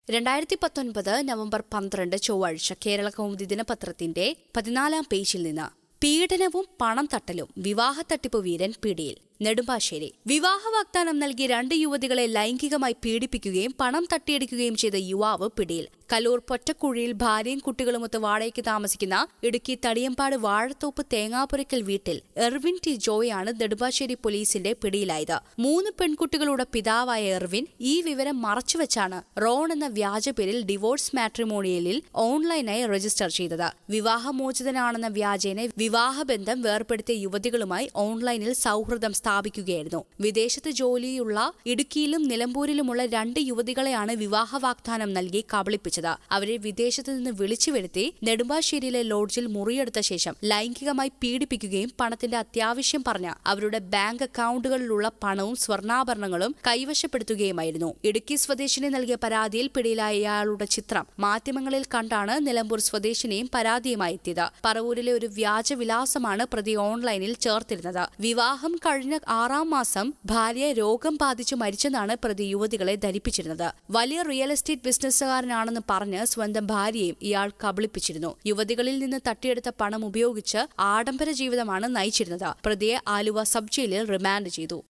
രണ്ടായിരത്തി പത്തൊൻപത് നവംബർ പന്ത്രണ്ട് ചൊവ്വാഴ്ച കേരള കൗമുദി ദിനപത്രത്തിന്റെ പതിനാലാം പേജിൽ നിന്ന് പീഡനവും പണം തട്ടലും വിവാഹ തട്ടിപ്പ് വീരൻ പിടിയിൽ നെടുമ്പാശ്ശേരി വിവാഹ വാഗ്ദാനം നൽകി രണ്ട് യുവതികളെ ലൈംഗികമായി പീഡിപ്പിക്കുകയും പണം തട്ടിയെടുക്കുകയും ചെയ്ത യുവാവ് പിടിയിൽ കലൂർ പൊറ്റക്കുഴിയിൽ ഭാര്യയും കുട്ടികളുമൊത്ത് വാടകയ്ക്ക് താമസിക്കുന്ന ഇടുക്കി തടിയമ്പാട് വാഴത്തോപ്പ് തേങ്ങാപുരയ്ക്കൽ വീട്ടിൽ എർവിൻ ടി ജോയാണ് നെടുമ്പാശ്ശേരി പോലീസിന്റെ പിടിയിലായത് മൂന്ന് പെൺകുട്ടികളുടെ പിതാവായ എർവിൻ ഈ വിവരം മറച്ചുവെച്ചാണ് റോൺ എന്ന വ്യാജ പേരിൽ ഡിവോഴ്സ് മാട്രിമോണിയലിൽ ഓൺലൈനായി രജിസ്റ്റർ ചെയ്തത് വിവാഹമോചിതനാണെന്ന വ്യാജേന വിവാഹബന്ധം വേർപെടുത്തിയ യുവതികളുമായി ഓൺലൈനിൽ സൗഹൃദം സ്ഥാപിക്കുകയായിരുന്നു വിദേശത്ത് ജോലിയുള്ള ഇടുക്കിയിലും നിലമ്പൂരിലുമുള്ള രണ്ട് യുവതികളെയാണ് വിവാഹ വാഗ്ദാനം നൽകി കബളിപ്പിച്ചത് അവരെ വിദേശത്ത് നിന്ന് വിളിച്ചു വരുത്തി നെടുമ്പാശ്ശേരിയിലെ ലോഡ്ജിൽ മുറിയെടുത്ത ശേഷം ലൈംഗികമായി പീഡിപ്പിക്കുകയും പണത്തിന്റെ അത്യാവശ്യം പറഞ്ഞ് അവരുടെ ബാങ്ക് അക്കൌണ്ടുകളിലുള്ള പണവും സ്വർണ്ണാഭരണങ്ങളും കൈവശപ്പെടുത്തുകയുമായിരുന്നു ഇടുക്കി സ്വദേശിനി നൽകിയ പരാതിയിൽ പിടിയിലായ ഇയാളുടെ ചിത്രം മാധ്യമങ്ങളിൽ കണ്ടാണ് നിലമ്പൂർ സ്വദേശിനിയും പരാതിയുമായി എത്തിയത് പറവൂരിലെ ഒരു വ്യാജ വിലാസമാണ് പ്രതി ഓൺലൈനിൽ ചേർത്തിരുന്നത് വിവാഹം കഴിഞ്ഞ ആറാം മാസം ഭാര്യ രോഗം ബാധിച്ചു മരിച്ചെന്നാണ് പ്രതി യുവതികളെ ധരിപ്പിച്ചിരുന്നത് വലിയ റിയൽ എസ്റ്റേറ്റ് ബിസിനസ്സുകാരനാണെന്ന് പറഞ്ഞ് സ്വന്തം ഭാര്യയും ഇയാൾ കബളിപ്പിച്ചിരുന്നു യുവതികളിൽ നിന്ന് തട്ടിയെടുത്ത പണം ഉപയോഗിച്ച് ആഡംബര ജീവിതമാണ് നയിച്ചിരുന്നത് പ്രതിയെ ആലുവ സബ് ജയിലിൽ റിമാൻഡ് ചെയ്തു